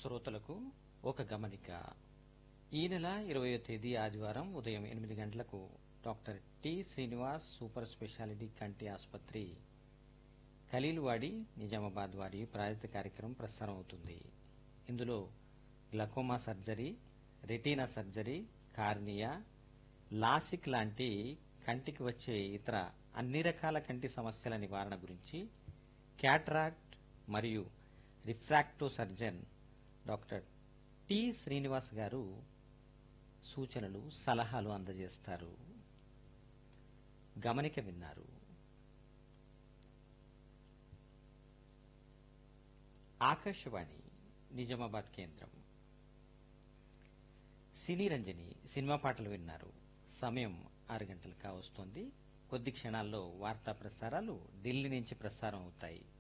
శ్రోతలకు ఒక గమనిక ఈ నెల ఇరవయో తేదీ ఆదివారం ఉదయం ఎనిమిది గంటలకు doctor T Srinivas super speciality కంటి ఆసుపత్రి ఖలీల్వాడి నిజామాబాద్ వారి ప్రాయోజిత కార్యక్రమం ప్రసారం అవుతుంది ఇందులో glaucoma surgery retina surgery cornea LASIK లాంటి కంటికి వచ్చే ఇతర అన్ని రకాల కంటి సమస్యల నివారణ గురించి క్యాట్రాక్ట్ మరియు refractive surgeon doctor T Srinivas గారు సూచనలు సలహాలు అందజేస్తారు గమనిక విన్నారు ఆకాశవాణి నిజామాబాద్ కేంద్రం సినీ రంజని సినిమా పాటలు విన్నారు సమయం ఆరు గంటలు కావస్తోంది కొద్ది క్షణాల్లో వార్తా ప్రసారాలు ఢిల్లీ నుంచి ప్రసారం అవుతాయి